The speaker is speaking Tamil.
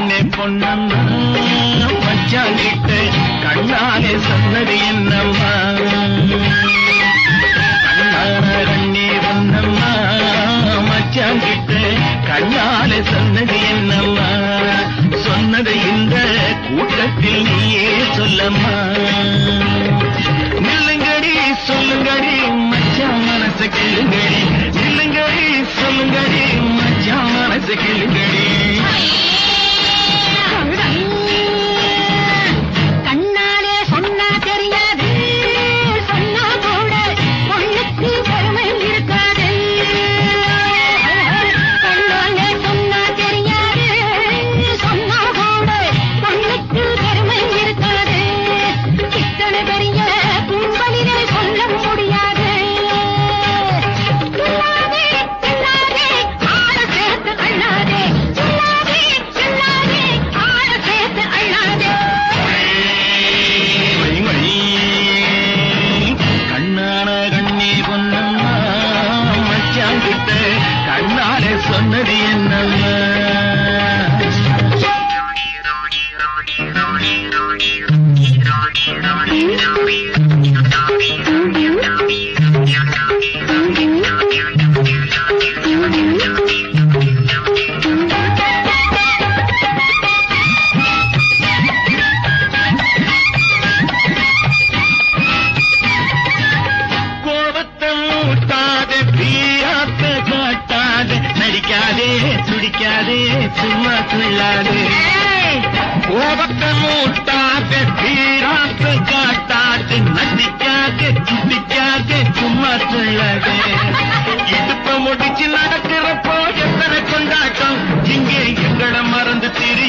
கண்ணே பொன்னம்மா மச்சான் கிட்ட கண்ணாலே சொன்னது என்னம்மா கண்ணான கண்ணே பொன்னம்மா மச்சான் கிட்ட கண்ணாலே சொன்னது என்னம்மா சொன்னது இந்த கூட்டத்தில் நீயே சொல்லம்மா நில்லுங்கடி சொல்லுங்கடி மச்சான் மனசு கிள்ளுங்கடி நில்லுங்கடி சொல்லுங்கடி மச்சான் மனசு கிள்ளுங்கடி கண்ணாலே சொன்னா தெரியாது சொன்னா கூட பொண்ணுக்கு பெருமை இருக்காது கண்ணாலே சொன்னா தெரியாது சொன்னா கூட பொண்ணுக்கு பெருமை இருக்காது இத்தனை பெரிய கும்பலிலே சொல்ல முடியாது சொல்லாதே சொல்லாதே ஆள சேர்த்து அள்ளாதே சொல்லாதே சொல்லாதே ஆள சேர்த்து அள்ளாதே மை, மை. கண்ணான கண்ணே பொன்னம்மா மச்சான் கிட்ட கண்ணாலே சொன்னது என்னம்மா கோபத்தை மூட்டாத தீயாத்த காட்டாத நடிக்காதே துடிக்காதே சும்மா துள்ளாதே கோபத்தை மூட்டாத தீராத்த காட்டாத நடிக்காதே துடிக்காதே சும்மா துள்ளாதே இடுப்ப முடிச்சு நடக்கிறப்போ எத்தனை கொண்டாட்டம் இங்கே எங்களை மறந்து திரி